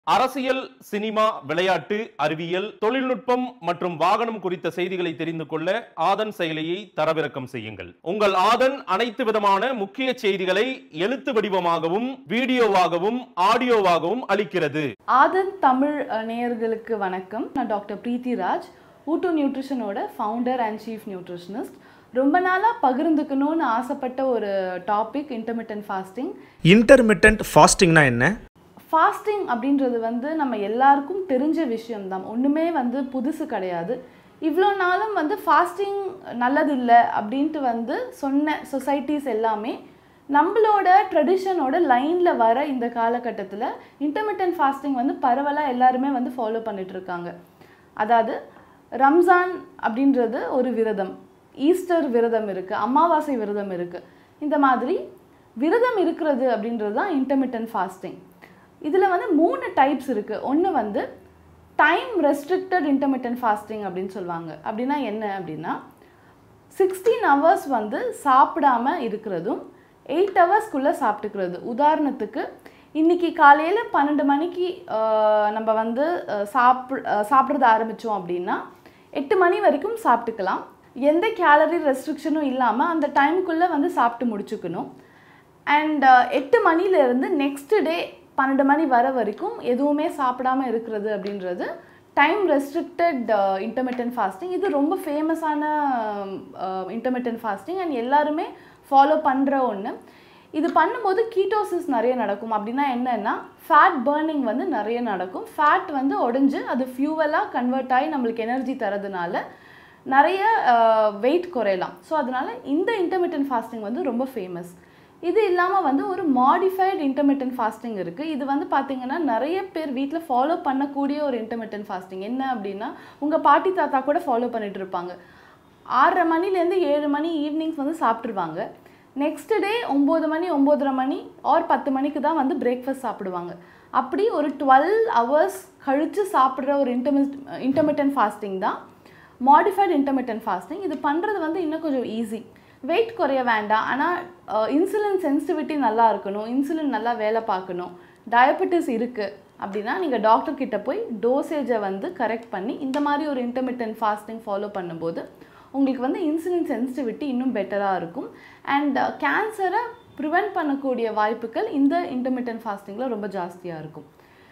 அரசியல் சினிமா விளையாட்டு அறிவியல் தொழில்நுட்பம் மற்றும் வாகனம் குறித்த செய்திகளை தெரிந்து கொள்ள ஆதன் செயலியை தரவிறக்கம் செய்யுங்கள் உங்கள் ஆதன் அனைத்து விதமான முக்கிய செய்திகளை எழுத்து வடிவமாகவும் வீடியோவாகவும் ஆடியோவாகவும் அளிக்கிறது ஆதன் தமிழ் அஹ், நேயர்களுக்கு வணக்கம் நான் டாக்டர் பிரீத்தி ராஜ் ஊட்டு நியூட்ரிஷனோட ஃபவுண்டர் அண்ட் சீஃப் நியூட்ரிஷனிஸ்ட் ரொம்ப நாளாக பகிர்ந்துக்கணும்னு ஆசைப்பட்ட ஒரு டாபிக் இன்டர்மிட்டன்ட் ஃபாஸ்டிங் இன்டர்மிட்டன்ட் ஃபாஸ்டிங்னா என்ன ஃபாஸ்டிங் அப்படின்றது வந்து நம்ம எல்லாருக்கும் தெரிஞ்ச விஷயம்தான் ஒன்றுமே வந்து புதுசு கிடையாது இவ்வளோ நாளும் வந்து ஃபாஸ்டிங் நல்லதில்லை அப்படின்ட்டு வந்து சொன்ன சொசைட்டிஸ் எல்லாமே நம்மளோட ட்ரெடிஷனோட லைனில் வர இந்த காலகட்டத்தில் இன்டர்மிட்டன்ட் ஃபாஸ்டிங் வந்து பரவலாக எல்லாருமே வந்து ஃபாலோ பண்ணிட்டு இருக்காங்க அதாவது ரம்ஜான் அப்படின்றது ஒரு விரதம் ஈஸ்டர் விரதம் இருக்குது அமாவாசை விரதம் இருக்குது இந்த மாதிரி விரதம் இருக்கிறது அப்படின்றது தான் இன்டர்மிட்டன்ட் ஃபாஸ்டிங் இதில் வந்து மூணு டைப்ஸ் இருக்குது ஒன்று வந்து டைம் ரெஸ்ட்ரிக்டட் இன்டர்மிட்டன்ட் ஃபாஸ்டிங் அப்படின்னு சொல்லுவாங்க அப்படின்னா என்ன அப்படின்னா சிக்ஸ்டீன் ஹவர்ஸ் வந்து சாப்பிடாம இருக்கிறதும் எயிட் ஹவர்ஸ்க்குள்ளே சாப்பிட்டுக்கிறது உதாரணத்துக்கு இன்னைக்கு காலையில் பன்னெண்டு மணிக்கு ஆஹ், நம்ம வந்து ஆஹ், சாப்பிட ஆஹ், சாப்பிட்றது ஆரம்பித்தோம் அப்படின்னா எட்டு மணி வரைக்கும் சாப்பிட்டுக்கலாம் எந்த கேலரி ரெஸ்ட்ரிக்ஷனும் இல்லாமல் அந்த டைமுக்குள்ளே வந்து சாப்பிட்டு முடிச்சுக்கணும் அண்ட் எட்டு மணிலேருந்து நெக்ஸ்ட் டே பன்னெண்டு மணி வர வரைக்கும் எதுவுமே சாப்பிடாம இருக்கிறது அப்படின்றது டைம் ரெஸ்ட்ரிக்டட் இன்டர்மிட்டன்ட் ஃபாஸ்டிங் இது ரொம்ப ஃபேமஸான இன்டர்மிட்டன்ட் ஃபாஸ்டிங் அண்ட் எல்லாருமே ஃபாலோ பண்ணுற ஒன்று இது பண்ணும்போது கீட்டோசிஸ் நிறைய நடக்கும் அப்படின்னா என்னன்னா ஃபேட் பர்னிங் வந்து நிறைய நடக்கும் ஃபேட் வந்து உடைஞ்சு அது ஃபியூவலாக கன்வெர்ட் ஆகி நம்மளுக்கு எனர்ஜி தரதுனால நிறைய வெயிட் குறையலாம் ஸோ அதனால இந்த இன்டர்மிட்டன்ட் ஃபாஸ்டிங் வந்து ரொம்ப ஃபேமஸ் இது இல்லாமல் வந்து ஒரு மாடிஃபைடு இன்டர்மிட்டன்ட் ஃபாஸ்டிங் இருக்குது இது வந்து பார்த்தீங்கன்னா நிறைய பேர் வீட்டில் ஃபாலோ பண்ணக்கூடிய ஒரு இன்டர்மிட்டன்ட் ஃபாஸ்டிங் என்ன அப்படின்னா உங்கள் பாட்டி தாத்தா கூட ஃபாலோ பண்ணிட்டு இருப்பாங்க ஆறரை மணிலேருந்து ஏழு மணி ஈவினிங்ஸ் வந்து சாப்பிட்ருவாங்க நெக்ஸ்ட் டே ஒம்பது மணி ஒம்போதரை மணி ஆர் பத்து மணிக்கு தான் வந்து பிரேக்ஃபாஸ்ட் சாப்பிடுவாங்க அப்படி ஒரு டுவெல் ஹவர்ஸ் கழித்து சாப்பிட்ற ஒரு இன்டர்மிட் இன்டர்மிட்டன்ட் ஃபாஸ்டிங் தான் மாடிஃபைடு இன்டர்மிட்டன்ட் ஃபாஸ்டிங் இது பண்ணுறது வந்து இன்னும் கொஞ்சம் ஈஸி வெயிட் குறைய வேண்டாம் ஆனால் இன்சுலின் சென்சிட்டிவிட்டி நல்லா இருக்கணும் இன்சுலின் நல்லா வேலை பார்க்கணும் டயபெட்டிஸ் இருக்குது அப்படின்னா நீங்கள் டாக்டர் கிட்ட போய் டோசேஜை வந்து கரெக்ட் பண்ணி இந்த மாதிரி ஒரு இன்டர்மிட்டன்ட் ஃபாஸ்டிங் ஃபாலோ பண்ணும்போது உங்களுக்கு வந்து இன்சுலின் சென்சிட்டிவிட்டி இன்னும் பெட்டராக இருக்கும் அண்ட் கேன்சரை ப்ரிவென்ட் பண்ணக்கூடிய வாய்ப்புகள் இந்த இன்டர்மிட்டன்ட் ஃபாஸ்டிங்கில் ரொம்ப ஜாஸ்தியாக இருக்கும்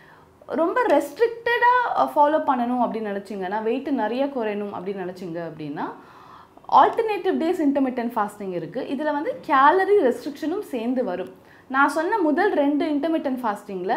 ரொம்ப ரெஸ்ட்ரிக்டடாக ஃபாலோ பண்ணணும் அப்படின்னு நினச்சிங்கன்னா வெயிட் நிறைய குறையணும் அப்படின்னு நினச்சிங்க அப்படின்னா ஆல்டர்னேட்டிவ் டேஸ் இன்டர்மிட்டன்ட் ஃபாஸ்டிங் இருக்குது இதில் வந்து கேலரி ரெஸ்ட்ரிக்ஷனும் சேர்ந்து வரும் நான் சொன்ன முதல் ரெண்டு இன்டர்மிட்டன்ட் ஃபாஸ்டிங்கில்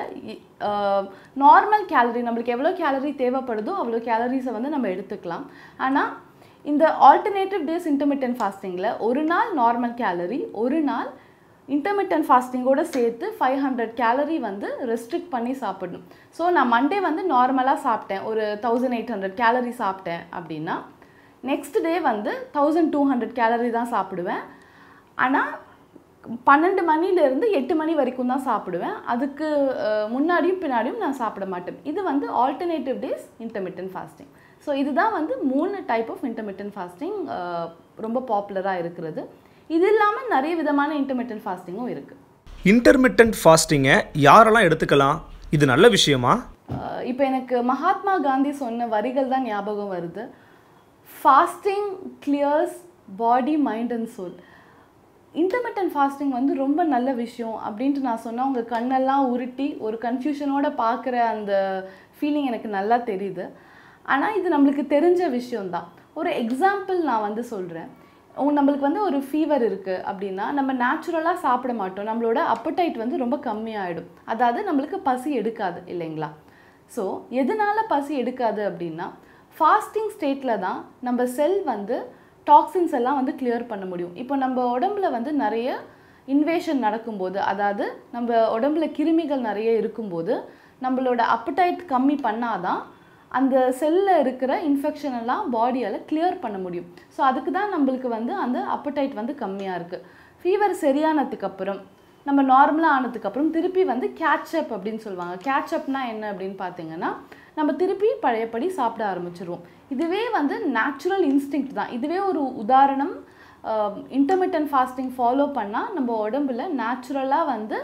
நார்மல் கேலரி நம்மளுக்கு எவ்வளோ கேலரி தேவைப்படுதோ அவ்வளோ கேலரிஸை வந்து நம்ம எடுத்துக்கலாம் ஆனால் இந்த ஆல்டர்னேட்டிவ் டேஸ் இன்டர்மிட்டன்ட் ஃபாஸ்டிங்கில் ஒரு நாள் நார்மல் கேலரி ஒரு நாள் இன்டர்மிட்டன்ட் ஃபாஸ்டிங்கோட சேர்த்து ஃபைவ் ஹண்ட்ரட் கேலரி வந்து ரெஸ்ட்ரிக்ட் பண்ணி சாப்பிடணும் ஸோ நான் மண்டே வந்து நார்மலாக சாப்பிட்டேன் ஒரு தௌசண்ட் எயிட் ஹண்ட்ரட் கேலரி சாப்பிட்டேன் அப்படின்னா நெக்ஸ்ட் டே வந்து தௌசண்ட் டூ ஹண்ட்ரட் கேலரி தான் சாப்பிடுவேன் ஆனால் பன்னெண்டு மணிலேருந்து எட்டு மணி வரைக்கும் தான் சாப்பிடுவேன் அதுக்கு அஹ், முன்னாடியும் பின்னாடியும் நான் சாப்பிட மாட்டேன் இது வந்து alternative days intermittent fasting so இதுதான் வந்து மூணு டைப் ஆஃப் இன்டர்மிட்டன்ட் ஃபாஸ்டிங் ரொம்ப பாப்புலராக இருக்கிறது இது இல்லாமல் நிறைய விதமான இன்டர்மிட்டன்ட் ஃபாஸ்டிங்கும் இருக்குது இன்டர்மிட்டன்ட் ஃபாஸ்டிங்கை யாரெல்லாம் எடுத்துக்கலாம் இது நல்ல விஷயமா இப்போ எனக்கு மகாத்மா காந்தி சொன்ன வரிகள் தான் ஞாபகம் வருது fasting clears body mind and soul intermittent fasting வந்து ரொம்ப நல்ல விஷயம் அப்படின்ட்டு நான் சொன்னால் உங்கள் கண்ணெல்லாம் உருட்டி ஒரு கன்ஃபியூஷனோட பார்க்குற அந்த ஃபீலிங் எனக்கு நல்லா தெரியுது ஆனால் இது நம்மளுக்கு தெரிஞ்ச விஷயம்தான் ஒரு எக்ஸாம்பிள் நான் வந்து சொல்கிறேன் நம்மளுக்கு வந்து ஒரு ஃபீவர் இருக்குது அப்படின்னா நம்ம நேச்சுரலாக சாப்பிட மாட்டோம் நம்மளோட அப்படைட் வந்து ரொம்ப கம்மியாயிடும் அதாவது நம்மளுக்கு பசி எடுக்காது இல்லைங்களா ஸோ எதனால பசி எடுக்காது அப்படின்னா ஃபாஸ்டிங் ஸ்டேட்டில் தான் நம்ம செல் வந்து டாக்ஸின்ஸ் எல்லாம் வந்து கிளியர் பண்ண முடியும் இப்போ நம்ம உடம்புல வந்து நிறைய இன்வேஷன் நடக்கும்போது அதாவது நம்ம உடம்புல கிருமிகள் நிறைய இருக்கும்போது நம்மளோட அப்படைட் கம்மி பண்ணாதான் அந்த செல்லில் இருக்கிற இன்ஃபெக்ஷன் எல்லாம் பாடியால் கிளியர் பண்ண முடியும் ஸோ அதுக்கு தான் நம்மளுக்கு வந்து அந்த அப்படைட் வந்து கம்மியாக இருக்குது ஃபீவர் சரியானதுக்கு அப்புறம் நம்ம நார்மலாக ஆனதுக்கப்புறம் திருப்பி வந்து கேட்சப் அப்படின்னு சொல்லுவாங்க கேட்சப்னா என்ன அப்படின்னு பார்த்தீங்கன்னா நம்ம திருப்பி பழையபடி சாப்பிட ஆரம்பிச்சிருவோம் இதுவே வந்து நேச்சுரல் இன்ஸ்டிங்க்ட் தான் இதுவே ஒரு உதாரணம் இன்டர்மிட்டன்ட் ஃபாஸ்டிங் ஃபாலோ பண்ணால் நம்ம உடம்புல நேச்சுரலாக வந்து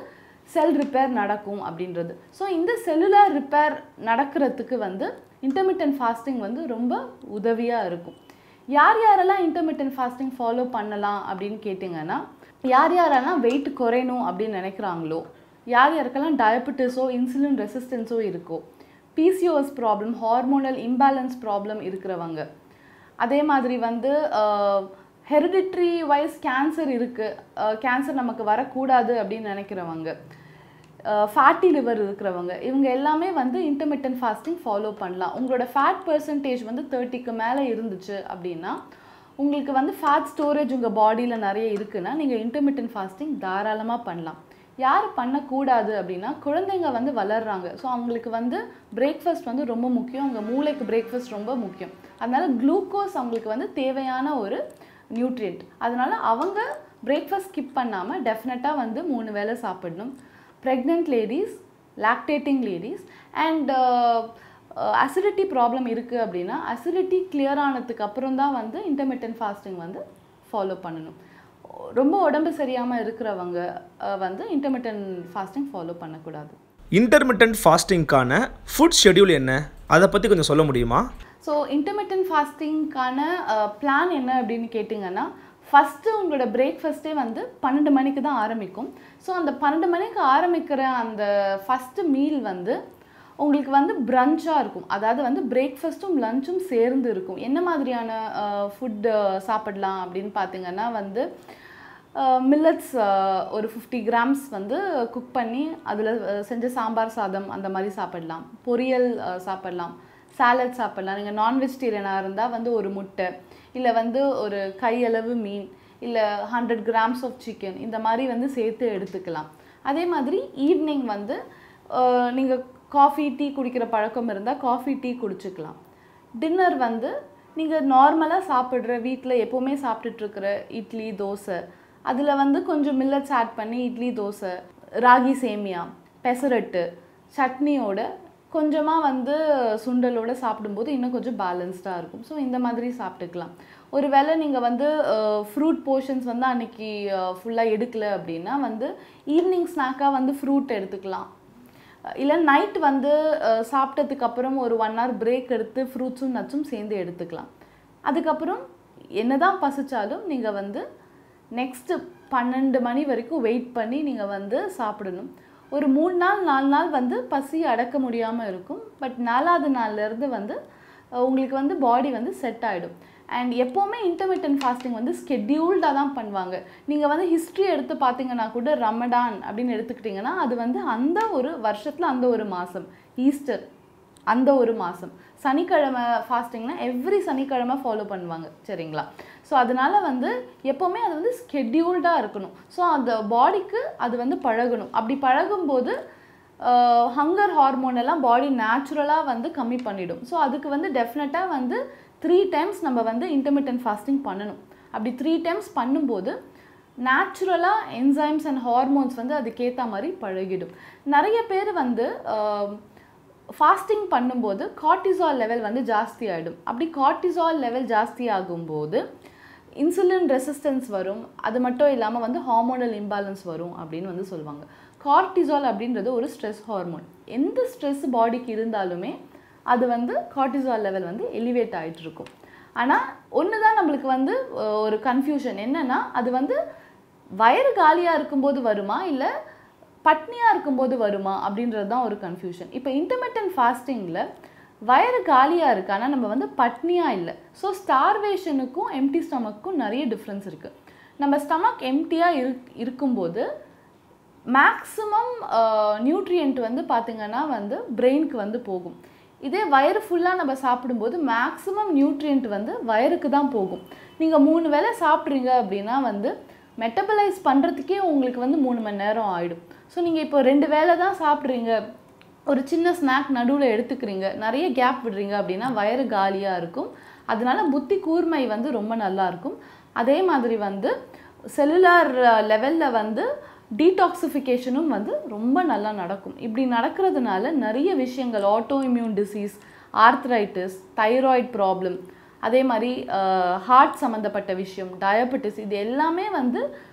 செல் ரிப்பேர் நடக்கும் அப்படின்றது ஸோ இந்த செல்லுலார் ரிப்பேர் நடக்கிறதுக்கு வந்து இன்டர்மீடியன்ட் ஃபாஸ்டிங் வந்து ரொம்ப உதவியாக இருக்கும் யார் யாரெல்லாம் இன்டர்மீடியன்ட் ஃபாஸ்டிங் ஃபாலோ பண்ணலாம் அப்படின்னு கேட்டிங்கன்னா யார் யாரெல்லாம் வெயிட் குறையணும் அப்படின்னு நினைக்கிறாங்களோ யார் யாருக்கெல்லாம் டயபெட்டிஸோ இன்சுலின் ரெசிஸ்டன்ஸோ இருக்கோ PCOS problem hormonal imbalance problem இருக்கிறவங்க அதே மாதிரி வந்து ஹெரிடிட்ரி வைஸ் கேன்சர் இருக்குது கேன்சர் நமக்கு வரக்கூடாது அப்படின்னு நினைக்கிறவங்க ஃபேட்டி லிவர் இருக்கிறவங்க இவங்க எல்லாமே வந்து இன்டர்மீடியன்ட் ஃபாஸ்டிங் ஃபாலோ பண்ணலாம் உங்களோட ஃபேட் பர்சன்டேஜ் வந்து தேர்ட்டிக்கு மேலே இருந்துச்சு அப்படின்னா உங்களுக்கு வந்து ஃபேட் ஸ்டோரேஜ் உங்கள் பாடியில் நிறைய இருக்குன்னா நீங்கள் இன்டர்மீடியன்ட் ஃபாஸ்டிங் தாராளமாக பண்ணலாம் யார் பண்ணக்கூடாது அப்படின்னா குழந்தைங்க வந்து வளர்றாங்க ஸோ அவங்களுக்கு வந்து பிரேக்ஃபாஸ்ட் வந்து ரொம்ப முக்கியம் அவங்க மூளைக்கு பிரேக்ஃபாஸ்ட் ரொம்ப முக்கியம் அதனால குளுக்கோஸ் அவங்களுக்கு வந்து தேவையான ஒரு நியூட்ரியன்ட் அதனால அவங்க பிரேக்ஃபாஸ்ட் ஸ்கிப் பண்ணாமல் டெஃபினட்டாக வந்து மூணு வேளை சாப்பிடணும் pregnant ladies lactating ladies and acidity problem இருக்குது அப்படின்னா அசிடிட்டி கிளியர் ஆனதுக்கு அப்புறம் தான் வந்து இன்டர்மீடியன்ட் ஃபாஸ்டிங் வந்து ஃபாலோ பண்ணணும் ரொம்ப உடம்பு சரியாமல் இருக்கிறவங்க அஹ், வந்து இன்டர்மீடியன்ட் ஃபாஸ்டிங் ஃபாலோ பண்ணக்கூடாது இன்டர்மிட்டன்ட் ஃபாஸ்டிங்க்கான ஃபுட் ஷெட்யூல் என்ன அதை பற்றி கொஞ்சம் சொல்ல முடியுமா ஸோ இன்டர்மீடியன்ட் ஃபாஸ்டிங்க்கான பிளான் என்ன அப்படின்னு கேட்டிங்கன்னா ஃபஸ்ட்டு உங்களோட பிரேக்ஃபாஸ்ட்டே வந்து பன்னெண்டு மணிக்கு தான் ஆரம்பிக்கும் ஸோ அந்த பன்னெண்டு மணிக்கு ஆரம்பிக்கிற அந்த ஃபஸ்ட்டு மீல் வந்து உங்களுக்கு வந்து பிரஞ்சாக இருக்கும் அதாவது வந்து பிரேக்ஃபாஸ்ட்டும் லஞ்சும் சேர்ந்து இருக்கும் என்ன மாதிரியான ஃபுட்டு சாப்பிடலாம் அப்படின்னு பார்த்தீங்கன்னா வந்து மில்லட்ஸ் ஒரு ஃபிஃப்டி கிராம்ஸ் வந்து குக் பண்ணி அதில் செஞ்ச சாம்பார் சாதம் அந்த மாதிரி சாப்பிடலாம் பொரியல் அஹ், சாப்பிடலாம் சாலட் சாப்பிடலாம் நீங்கள் நான் வெஜிடேரியனாக இருந்தால் வந்து ஒரு முட்டை இல்லை வந்து ஒரு கையளவு மீன் இல்லை ஹண்ட்ரட் கிராம்ஸ் ஆஃப் சிக்கன் இந்த மாதிரி வந்து சேர்த்து எடுத்துக்கலாம் அதே மாதிரி ஈவினிங் வந்து நீங்கள் காஃபி டீ குடிக்கிற பழக்கம் இருந்தால் காஃபி டீ குடிச்சுக்கலாம் டின்னர் வந்து நீங்கள் நார்மலாக சாப்பிட்ற வீட்டில் எப்போவுமே சாப்பிட்டுட்ருக்கிற இட்லி தோசை அதில் வந்து கொஞ்சம் மில்லட்ஸ் ஆட் பண்ணி இட்லி தோசை ராகி சேமியா பெசரட்டு சட்னியோட கொஞ்சமாக வந்து சுண்டலோட சாப்பிடும்போது இன்னும் கொஞ்சம் பேலன்ஸ்டாக இருக்கும் ஸோ இந்த மாதிரி சாப்பிட்டுக்கலாம் ஒருவேளை நீங்கள் வந்து ஃப்ரூட் போர்ஷன்ஸ் வந்து அன்னைக்கு ஃபுல்லாக எடுக்கல அப்படின்னா வந்து ஈவினிங் ஸ்நாக்காக வந்து ஃப்ரூட் எடுத்துக்கலாம் இல்லை நைட் வந்து அஹ், சாப்பிட்டதுக்கு அப்புறம் ஒரு ஒன் ஹவர் பிரேக் எடுத்து ஃப்ரூட்ஸும் நட்ஸும் சேர்ந்து எடுத்துக்கலாம் அதுக்கப்புறம் என்னதான் பசிச்சாலும் நீங்கள் வந்து நெக்ஸ்ட்டு பன்னெண்டு மணி வரைக்கும் வெயிட் பண்ணி நீங்கள் வந்து சாப்பிடணும் ஒரு மூணு நாள் நாலு நாள் வந்து பசி அடக்க முடியாமல் இருக்கும் பட் நாலாவது நாள்லேருந்து வந்து அஹ், உங்களுக்கு வந்து பாடி வந்து செட் ஆகிடும் அண்ட் எப்போவுமே இன்டர்மீடியன்ட் ஃபாஸ்டிங் வந்து ஸ்கெட்யூல்டாக தான் பண்ணுவாங்க நீங்கள் வந்து ஹிஸ்ட்ரி எடுத்து பார்த்தீங்கன்னா கூட ரமடான் அப்படின்னு எடுத்துக்கிட்டிங்கன்னா அது வந்து அந்த ஒரு வருஷத்தில் அந்த ஒரு மாதம் ஈஸ்டர் அந்த ஒரு மாதம் சனிக்கிழமை ஃபாஸ்டிங்னா எவ்ரி சனிக்கிழமை ஃபாலோ பண்ணுவாங்க சரிங்களா ஸோ அதனால வந்து எப்போவுமே அது வந்து ஸ்கெட்யூல்டாக இருக்கணும் ஸோ அந்த பாடிக்கு அது வந்து பழகணும் அப்படி பழகும்போது ஹங்கர் ஹார்மோன் எல்லாம் பாடி நேச்சுரலாக வந்து கம்மி பண்ணிடும் ஸோ அதுக்கு வந்து டெஃபினட்டாக வந்து த்ரீ டைம்ஸ் நம்ம வந்து இன்டர்மீடியன்ட் ஃபாஸ்டிங் பண்ணணும் அப்படி த்ரீ டைம்ஸ் பண்ணும்போது நேச்சுரலாக என்சைம்ஸ் அண்ட் ஹார்மோன்ஸ் வந்து அதுக்கேற்ற மாதிரி பழகிடும் நிறைய பேர் வந்து ஃபாஸ்டிங் பண்ணும்போது கார்டிசால் லெவல் வந்து ஜாஸ்தி ஆகிடும் அப்படி கார்டிசால் லெவல் ஜாஸ்தி ஆகும்போது இன்சுலின் ரெசிஸ்டன்ஸ் வரும் அது மட்டும் இல்லாமல் வந்து ஹார்மோனல் இம்பேலன்ஸ் வரும் அப்படின்னு வந்து சொல்லுவாங்க கார்டிசால் அப்படின்றது ஒரு ஸ்ட்ரெஸ் ஹார்மோன் எந்த ஸ்ட்ரெஸ் பாடிக்கு இருந்தாலுமே அது வந்து கார்டிசால் லெவல் வந்து எலிவேட் ஆகிட்டு இருக்கும் ஆனால் ஒன்று தான் நம்மளுக்கு வந்து அஹ், ஒரு கன்ஃபியூஷன் என்னன்னா அது வந்து வயிறு காலியாக இருக்கும்போது வருமா இல்லை பட்னியாக இருக்கும்போது வருமா அப்படின்றது தான் ஒரு கன்ஃபியூஷன் இப்போ இன்டர்மீடியன்ட் ஃபாஸ்டிங்கில் வயிறு காலியாக இருக்கு ஆனால் நம்ம வந்து பட்னியாக இல்லை ஸோ ஸ்டார்வேஷனுக்கும் எம்டி ஸ்டமக்கும் நிறைய டிஃப்ரென்ஸ் இருக்குது நம்ம ஸ்டமக் எம்டியாக இரு இருக்கும்போது மேக்ஸிமம் நியூட்ரியன்ட் வந்து பார்த்திங்கன்னா வந்து பிரெயினுக்கு வந்து போகும் இதே வயிறு ஃபுல்லாக நம்ம சாப்பிடும்போது மேக்ஸிமம் நியூட்ரியன்ட் வந்து வயிறுக்கு தான் போகும் நீங்கள் மூணு வேளை சாப்பிட்றீங்க அப்படின்னா வந்து மெட்டபலைஸ் பண்ணுறதுக்கே உங்களுக்கு வந்து மூணு மணி நேரம் ஆகிடும் ஸோ நீங்கள் இப்போ ரெண்டு வேளை தான் சாப்பிட்றீங்க ஒரு சின்ன ஸ்நாக் நடுவில் எடுத்துக்கிறீங்க நிறைய கேப் விடுறீங்க அப்படின்னா வயிறு காலியாக இருக்கும் அதனால புத்தி கூர்மை வந்து ரொம்ப நல்லா இருக்கும் அதே மாதிரி வந்து செல்லுலார் லெவலில் வந்து டீடாக்சிஃபிகேஷனும் வந்து ரொம்ப நல்லா நடக்கும் இப்படி நடக்கிறதுனால நிறைய விஷயங்கள் autoimmune disease arthritis thyroid problem அதே மாதிரி ஹார்ட் சம்மந்தப்பட்ட விஷயம் டயபெட்டிஸ் இது எல்லாமே வந்து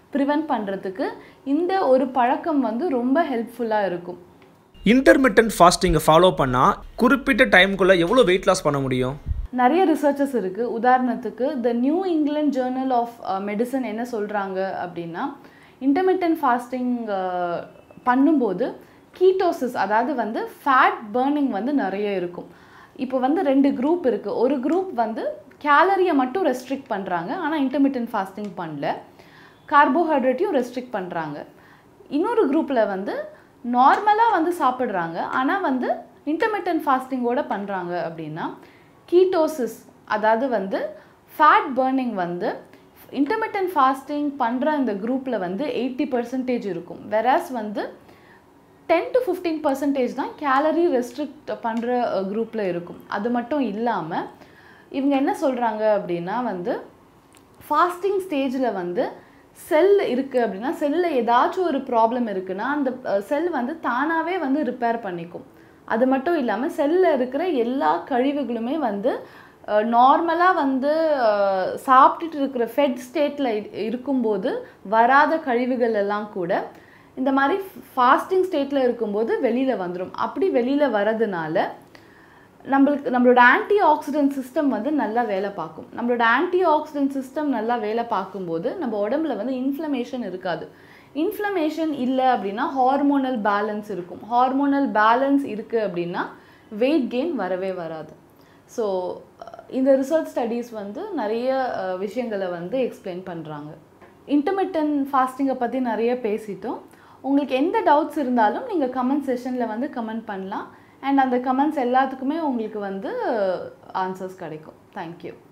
ப்ரிவென்ட் பண்ணுறதுக்கு இந்த ஒரு பழக்கம் வந்து ரொம்ப ஹெல்ப்ஃபுல்லாக இருக்கும் இன்டர்மிட்டன்ட் ஃபாஸ்டிங்கை ஃபாலோ பண்ணால் குறிப்பிட்ட டைமுக்குள்ளே எவ்வளோ வெயிட் லாஸ் பண்ண முடியும் நிறைய ரிசர்ச்சஸ் இருக்குது உதாரணத்துக்கு the New England Journal of Medicine என்ன சொல்கிறாங்க அப்படின்னா இன்டர்மிட்டன்ட் ஃபாஸ்டிங் பண்ணும்போது கீட்டோசிஸ் அதாவது வந்து ஃபேட் பேர்னிங் வந்து நிறைய இருக்கும் இப்போ வந்து ரெண்டு குரூப் இருக்குது ஒரு குரூப் வந்து கேலரியை மட்டும் ரெஸ்ட்ரிக்ட் பண்ணுறாங்க ஆனால் இன்டர்மிட்டன்ட் ஃபாஸ்டிங் பண்ணல கார்போஹைட்ரேட்டையும் ரெஸ்ட்ரிக்ட் பண்ணுறாங்க இன்னொரு குரூப்பில் வந்து நார்மலாக வந்து சாப்பிட்றாங்க ஆனால் வந்து இன்டர்மிட்டன்ட் ஃபாஸ்டிங்கோட பண்ணுறாங்க அப்படின்னா கீட்டோசிஸ் அதாவது வந்து ஃபேட் பர்னிங் வந்து இன்டர்மிட்டன்ட் ஃபாஸ்டிங் பண்ணுற இந்த குரூப்பில் வந்து எயிட்டி பர்சன்டேஜ் இருக்கும் வெராஸ் வந்து டென் டு ஃபிஃப்டீன் பர்சன்டேஜ் தான் கேலரி ரெஸ்ட்ரிக்ட் பண்ணுற குரூப்பில் இருக்கும் அது மட்டும் இல்லாமல் இவங்க என்ன சொல்கிறாங்க அப்படின்னா வந்து ஃபாஸ்டிங் ஸ்டேஜில் வந்து செல் இருக்குது அப்படின்னா செல்லில் ஏதாச்சும் ஒரு ப்ராப்ளம் இருக்குன்னா அந்த செல் வந்து தானாகவே வந்து ரிப்பேர் பண்ணிக்கும் அது மட்டும் இல்லாமல் செல்லில் இருக்கிற எல்லா கழிவுகளுமே வந்து நார்மலாக வந்து அஹ், சாப்பிட்டுட்டு இருக்கிற ஃபெட் ஸ்டேட்டில் இருக்கும்போது வராத கழிவுகள் எல்லாம் கூட இந்த மாதிரி ஃபாஸ்டிங் ஸ்டேட்டில் இருக்கும்போது வெளியில் வந்துடும் அப்படி வெளியில் வரதுனால நம்மளுக்கு நம்மளோட ஆன்டி ஆக்சிடென்ட் சிஸ்டம் வந்து நல்லா வேலை பார்க்கும் நம்மளோட ஆன்டி ஆக்சிடென்ட் சிஸ்டம் நல்லா வேலை பார்க்கும்போது நம்ம உடம்புல வந்து இன்ஃப்ளமேஷன் இருக்காது இன்ஃப்ளமேஷன் இல்லை அப்படின்னா ஹார்மோனல் பேலன்ஸ் இருக்கும் ஹார்மோனல் பேலன்ஸ் இருக்குது அப்படின்னா வெயிட் கெயின் வரவே வராது ஸோ இந்த ரிசர்ச் ஸ்டடீஸ் வந்து நிறைய அஹ், விஷயங்களை வந்து எக்ஸ்பிளைன் பண்ணுறாங்க இன்டர்மிட்டன் ஃபாஸ்டிங்கை பற்றி நிறைய பேசிட்டோம் உங்களுக்கு எந்த டவுட்ஸ் இருந்தாலும் நீங்கள் கமெண்ட் செஷனில் வந்து கமெண்ட் பண்ணலாம் அண்ட் அந்த கமெண்ட்ஸ் எல்லாத்துக்குமே உங்களுக்கு வந்து ஆன்சர்ஸ் கிடைக்கும் தேங்க்யூ